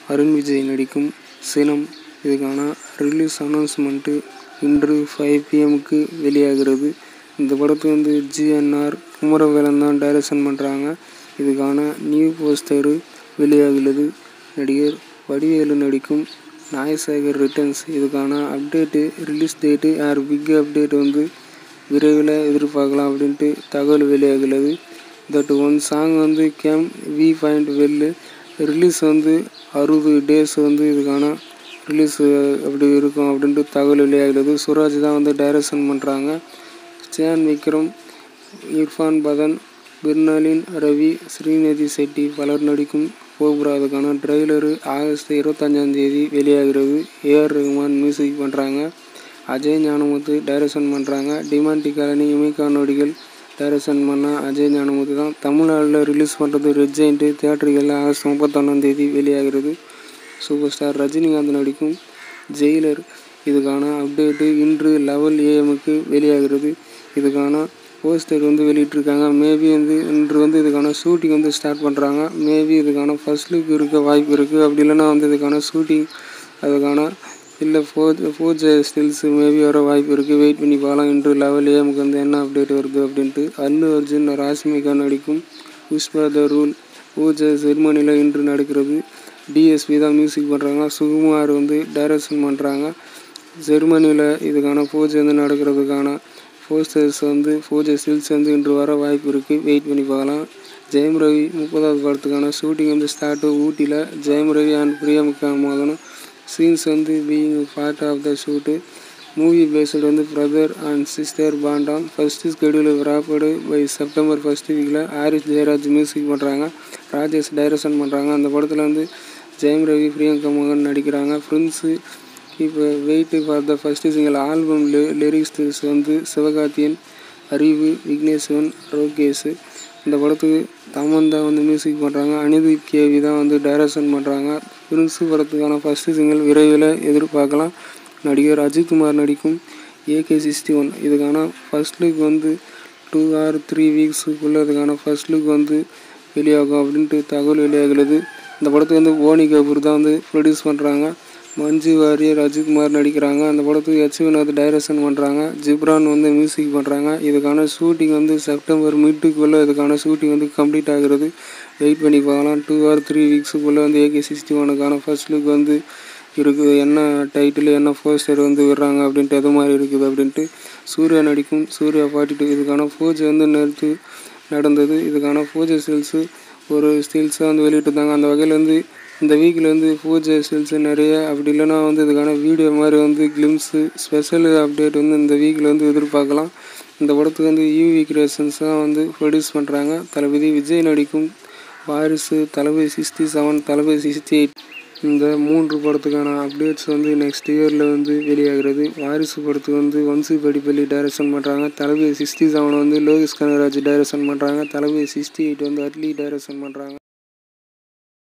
அருண் விஜய் நடிக்கும் சினம் இதுக்கான release announcement இன்று ஃபைவ் பிஎம்க்கு வெளியாகிறது இந்த படத்தை வந்து ஜிஎன்ஆர் குமரவேலன் தான் டைரக்ஷன் பண்ணுறாங்க இதுக்கான நியூ போஸ்டரு வெளியாகிறது நடிகர் வடிவேலு நடிக்கும் நாயசேகர் ரிட்டர்ன்ஸ் இதுக்கான update release date or big update வந்து விரைவில் எதிர்பார்க்கலாம் அப்படின்ட்டு தகவல் வெளியாகிறது தட் ஒன் சாங் வந்து கேம் வி பாயிண்ட் வெல்லு ரிலீஸ் வந்து அறுபது டேஸ் வந்து இதுக்கான ரிலீஸ் அப்படி இருக்கும் அப்படின்ட்டு தகவல் வெளியாகிறது சுராஜ் தான் வந்து டைரக்ஷன் பண்ணுறாங்க சேன் விக்ரம் இர்ஃபான் பதன் பிர்னாலின் ரவி ஸ்ரீநிதி செட்டி பலர் நடிக்கும் கோப்ரா அதுக்கான ட்ரெய்லரு ஆகஸ்ட் இருபத்தஞ்சாந்தேதி வெளியாகிறது ஏஆர் ரகுமான் மியூசிக் பண்ணுறாங்க அஜய் ஞானமுத்து டைரக்ஷன் பண்ணுறாங்க டிமாண்டி காலனி இமைக்கா நொடிகள் டைரக்ஷன் பண்ண அஜய் ஞானமுத்து தான் தமிழ்நாட்டில் ரிலீஸ் பண்ணுறது ரெட் ஜெயிண்ட்டு தியேட்டர்களில் ஆகஸ்ட் முப்பத்தொன்னாந்தேதி வெளியாகிறது சூப்பர் ஸ்டார் ரஜினிகாந்த் நடிக்கும் ஜெயிலர் இதுக்கான அப்டேட்டு இன்று லெவல் ஏஎம்க்கு வெளியாகிறது இதுக்கான போஸ்டர் வந்து வெளியிட்ருக்காங்க மேபி வந்து இன்று வந்து இதுக்கான ஷூட்டிங் வந்து ஸ்டார்ட் பண்ணுறாங்க மேபி இதுக்கான ஃபர்ஸ்ட் லுக் இருக்க வாய்ப்பு இருக்குது அப்படி இல்லைன்னா வந்து இதுக்கான ஷூட்டிங் அதுக்கான இல்லை four four J stills maybe வர வாய்ப்பு இருக்குது வெயிட் பண்ணி பார்க்கலாம் இன்று லெவல் ஏஎம்க்கு வந்து என்ன அப்டேட் வருது அப்படின்ட்டு அல்லு அர்ஜுன் ராஷ்மிகா நடிக்கும் புஷ்பா த ரூல் பூஜை செரிமனியில் இன்று நடக்கிறது டிஎஸ்பி தான் மியூசிக் பண்ணுறாங்க சுகுமார் வந்து டைரக்ஷன் பண்ணுறாங்க ஜெர்மனியில் இதுக்கான பூஜை வந்து நடக்கிறதுக்கான போஸ்டர்ஸ் வந்து பூஜை ஸ்டில்ஸ் வந்து இன்று வர வாய்ப்பு இருக்குது வெயிட் பண்ணி பார்க்கலாம் ஜெயம் ரவி முப்பதாவது படத்துக்கான ஷூட்டிங் வந்து ஸ்டார்ட்டு ஊட்டியில் ஜெயம் ரவி அண்ட் பிரியாமுக்கா மோகனும் சீன்ஸ் வந்து being part of the shoot movie based வந்து பிரதர் அண்ட் சிஸ்டர் பாண்டாம் first schedule wrapped by September first வீக்கில் ஆரிஸ் ஜெயராஜ் மியூசிக் பண்ணுறாங்க ராஜேஷ் டைரக்ஷன் பண்ணுறாங்க அந்த படத்தில் வந்து ஜெயம் ரவி பிரியங்கா மோகன் நடிக்கிறாங்க ஃப்ரெண்ட்ஸு இப்போ wait for the first single album lyrics lyrics வந்து சிவகார்த்தியன் அறிவு விக்னேஸ்வன் ரோகேஷ் இந்த படத்துக்கு தமன் தான் வந்து மியூசிக் பண்ணுறாங்க அனிருத் கேவி தான் வந்து டைரக்ஷன் பண்ணுறாங்க பிரின்ஸு படத்துக்கான ஃபஸ்ட்டு சிங்கிள் விரைவில் எதிர்பார்க்கலாம் நடிகர் அஜித்குமார் நடிக்கும் ஏகே சிக்ஸ்டி ஒன் இதுக்கான ஃபஸ்ட் லுக் வந்து டூ ஆர் த்ரீ வீக்ஸுக்குள்ளே இதுக்கான ஃபஸ்ட் லுக் வந்து வெளியாகும் அப்படின்ட்டு தகவல் வெளியாகிறது இந்த படத்துக்கு வந்து போனி கபூர் தான் வந்து ப்ரொடியூஸ் பண்ணுறாங்க மஞ்சு வாரியர் அஜித்குமார் நடிக்கிறாங்க அந்த படத்துக்கு எச் வினோத் டைரக்ஷன் பண்ணுறாங்க ஜிப்ரான் வந்து மியூசிக் பண்ணுறாங்க இதுக்கான ஷூட்டிங் வந்து செப்டம்பர் மிட்டுக்குள்ளே இதுக்கான ஷூட்டிங் வந்து கம்ப்ளீட் ஆகிறது வெயிட் பண்ணி பார்க்கலாம் டூ ஆர் த்ரீ வீக்ஸுக்குள்ளே வந்து ஏகே சிக்ஸ்டி ஒனுக்கான ஃபர்ஸ்ட் லுக் வந்து இருக்குது என்ன டைட்டில் என்ன போஸ்டர் வந்து விடுறாங்க அப்படின்ட்டு எது மாதிரி இருக்குது அப்படின்ட்டு சூர்யா நடிக்கும் சூர்யா ஃபார்ட்டி டூ இதுக்கான பூஜை வந்து நேற்று நடந்தது இதுக்கான பூஜை ஸ்டில்ஸு ஒரு ஸ்டில்ஸாக வந்து வெளியிட்டிருந்தாங்க அந்த வகையில் வந்து இந்த வீக்கில் வந்து பூஜை ஸ்டில்ஸு நிறைய அப்படி இல்லைன்னா வந்து இதுக்கான வீடியோ மாதிரி வந்து கிளிம்ஸு ஸ்பெஷல் அப்டேட் வந்து இந்த வீக்கில் வந்து எதிர்பார்க்கலாம் இந்த படத்துக்கு வந்து யூவி கிரியேஷன்ஸ் தான் வந்து ப்ரொடியூஸ் பண்ணுறாங்க தளபதி விஜய் நடிக்கும் Varisu Thalapathy sixty seven Thalapathy sixty eight இந்த மூன்று படத்துக்கான அப்டேட்ஸ் வந்து நெக்ஸ்ட் இயரில் வந்து வெளியாகிறது வாரிசு படத்துக்கு வந்து வம்சி படிப்பள்ளி டைரக்ஷன் பண்ணுறாங்க தளபதி சிக்ஸ்டி செவன் வந்து லோகேஷ் கனகராஜ் டைரக்ஷன் பண்ணுறாங்க தளபதி சிக்ஸ்டி எயிட் வந்து அட்லி டைரக்ஷன் பண்ணுறாங்க